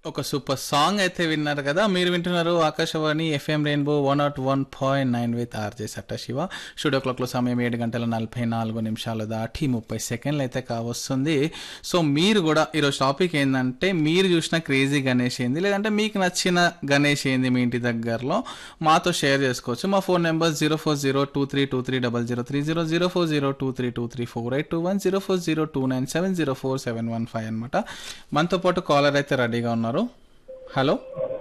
ఒక super song అయితే విన్నారు కదా మీరు వింటున్నారు Akashvani FM rainbow one nought one point nine with RJ సట్ట శివ స్టూడియో క్లాక్లో సమయం ఏడు గంటల నలభై నాలుగు నిమిషాలు దాటి ముప్పై సెకండ్లు అయితే కావస్తుంది సో మీరు కూడా ఈరోజు టాపిక్ ఏంటంటే మీరు చూసిన క్రేజీ గణేష్ ఏంది లేదంటే మీకు నచ్చిన గణేష్ ఏంది మీ ఇంటి దగ్గరలో మాతో షేర్ చేసుకోవచ్చు మా phone number zero four zero two three two three double zero three zero zero four zero two three two three four eight two one zero four zero two nine seven zero four seven one five అనమాట మనతో పాటు caller అయితే రెడీగా ఉన్నారు hello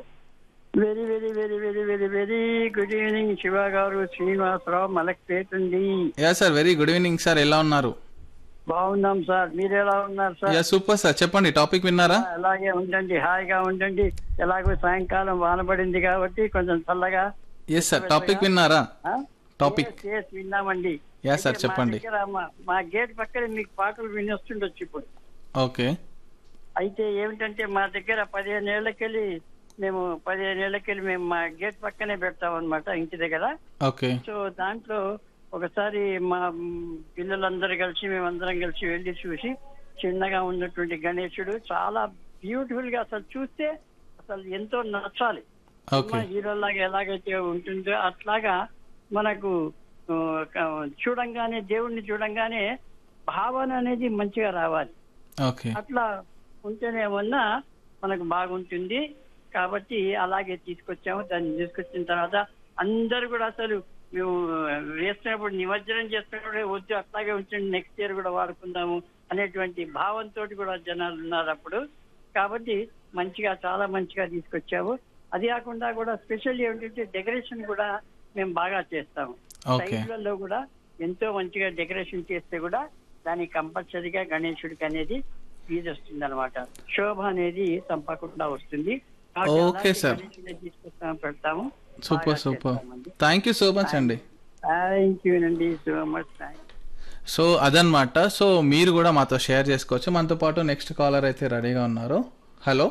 very very very very very very good evening Shiva garu Srinivasarao Malakpet ఉంది yeah sir very good evening sir ఎలా ఉన్నారు బాగున్నాం సార్ మీరు ఎలా ఉన్నారు సార్ యా సూపర్ సార్ చెప్పండి టాపిక్ విన్నారా అలాగే ఉండండి హాయిగా ఉండండి ఎలాగో సాయంకాలం వానబడింది కాబట్టి కొంచెం చల్లగా ఎస్ సార్ టాపిక్ విన్నారా ఆ? టాపిక్ Yes, yes, విన్నామండి యా సార్ అయితే మా చెప్పండి దగ్గర మా- మా గేట్ పక్కన మీకు పాటలు వినొస్తుండొచ్చు ఇప్పుడు ఓకే అయితే ఏమిటంటే మా దగ్గర పదిహేను ఏళ్ళకెళ్ళి మేము పదిహేను ఏళ్ళకెళ్ళి మేము మా గేట్ పక్కనే పెడతాం అనమాట ఇంటి దగ్గర ఓకే సో దాంట్లో ఒకసారి మా మ్, పిల్లలందరూ కలిసి మేమందరం కలిసి వెళ్ళి చూసి చిన్నగా ఉన్నటువంటి గణేశుడు చాలా బ్యూటిఫుల్ గా అసలు చూస్తే అసలు ఎంతో నచ్చాలి ఓకే హీరోలాగా ఎలాగైతే ఉంటుందో అట్లాగా మనకు ఆ, క- చూడంగానే దేవుణ్ణి చూడంగానే భావన అనేది మంచిగా రావాలి ఓకే అట్లా ఉంటేనేమన్నా మనకు బాగుంటుంది కాబట్టి అలాగే తీసుకొచ్చాము దాన్ని తీసుకొచ్చిన తర్వాత అందరు కూడా అసలు మేము వేస్తున్నప్పుడు నిమజ్జనం చేస్తున్నప్పుడు వద్దు అట్లాగే ఉంచండి నెక్స్ట్ ఇయర్ కూడా వాడుకుందాము అనేటువంటి భావంతో కూడా జనాలు ఉన్నారు అప్పుడు కాబట్టి మంచిగా చాలా మంచిగా తీసుకొచ్చాము అది కాకుండా కూడా స్పెషల్ ఏమిటంటే డెకరేషన్ కూడా మేము బాగా చేస్తాము ఓకే సైడ్లలో కూడా ఎంతో మంచిగా డెకరేషన్ చేస్తే కూడా దానికి కంపల్సరీగా గణేశుడికి అనేది ఫీజు వస్తుంది అనమాట శోభ అనేది తప్పకుండా వస్తుంది కాబట్టి ఓకే అలాంటి సార్. గణేశుడిని తీసుకొస్తాము పెడతాము super super thank you so much అండి థ్యాంక్ యూ అండి సో మచ్ థ్యాంక్ సో అదనమాట సో మీరు కూడా మాతో షేర్ చేసుకోవచ్చు మనతో పాటు నెక్స్ట్ కాలర్ అయితే రెడీగా ఉన్నారు హలో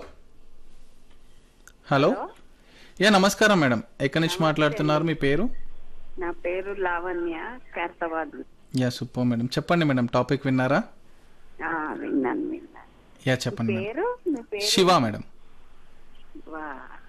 హలో యా నమస్కారం మేడం ఎక్కడి నుంచి మాట్లాడుతున్నారు మీ పేరు నా పేరు Lavanya Khairatabad yeah super madam చెప్పండి మేడం టాపిక్ విన్నారా ఆ, విన్నాను విన్నాను యా చెప్పండి మేడం పేరు మీ పేరు శివ మేడం వా.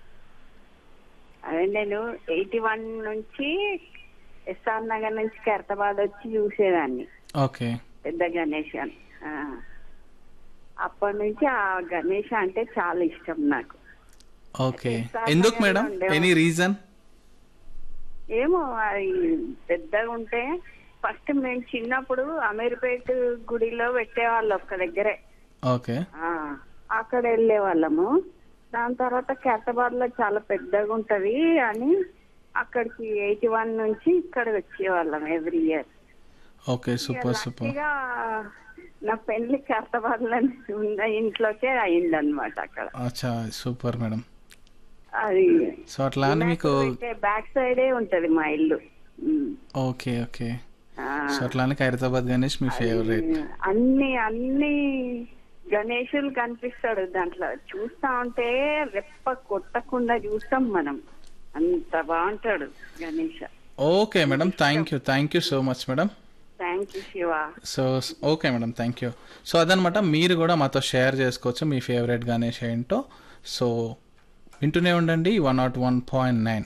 అదే నేను ఎయిటీ వన్ నుంచి ఎస్ఆర్ నగర్ నుంచి ఖైరతాబాద్ వచ్చి చూసేదాన్ని ఓకే పెద్ద గణేష్ అని ఆ. అప్పటి నుంచి ఆ గణేష్ అంటే చాలా ఇష్టం నాకు ఓకే ఎందుకు మేడం ఎనీ రీజన్ ఏమో అది పెద్దగా ఉంటే ఫస్ట్ మేము చిన్నప్పుడు అమీర్పేట్ గుడిలో పెట్టేవాళ్ళు ఒక్క దగ్గరే ఓకే ఆ, అక్కడ వెళ్ళే వాళ్ళము దాని తర్వాత ఖైరతాబాద్ లో చాలా పెద్దగా ఉంటది అని అక్కడికి ఎయిటీ వన్ నుంచి ఇక్కడ వచ్చేవాళ్ళం every year okay super super ఇక నా పెళ్లి ఖైరతాబాద్ లో ఉన్న ఇంట్లోకే అయింది అనమాట అక్కడ అచ్చా సూపర్ మేడం అది సో అట్లా అని మీకు బ్యాక్ సైడే ఉంటది మా ఇల్లు ఉమ్. ఓకే ఓకే ఆ, సో అట్లా అని ఖైరతాబాద్ గణేష్ మీ ఫేవరెట్ అన్ని అన్ని గణేషులు కనిపిస్తాడు దాంట్లో చూస్తా ఉంటే రెప్ప కొట్టకుండా చూస్తాం మనం అంత బాగుంటాడు Ganesh okay madam thank you thank you so much madam thank you Shiva so okay madam thank you so అదనమాట మీరు కూడా మాతో షేర్ చేసుకోవచ్చు మీ ఫేవరెట్ గణేష్ ఏంటో సో వింటూనే ఉండండి one nought one point nine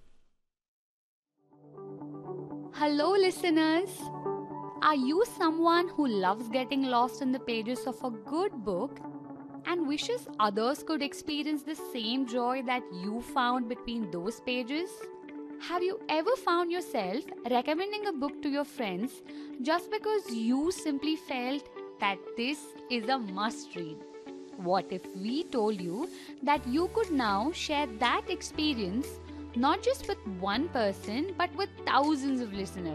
Hello, listeners. Are you someone who loves getting lost in the pages of a good book and wishes others could experience the same joy that you found between those pages? Have you ever found yourself recommending a book to your friends just because you simply felt that this is a must read? What if we told you that you could now share that experience not just with one person but with thousands of listeners?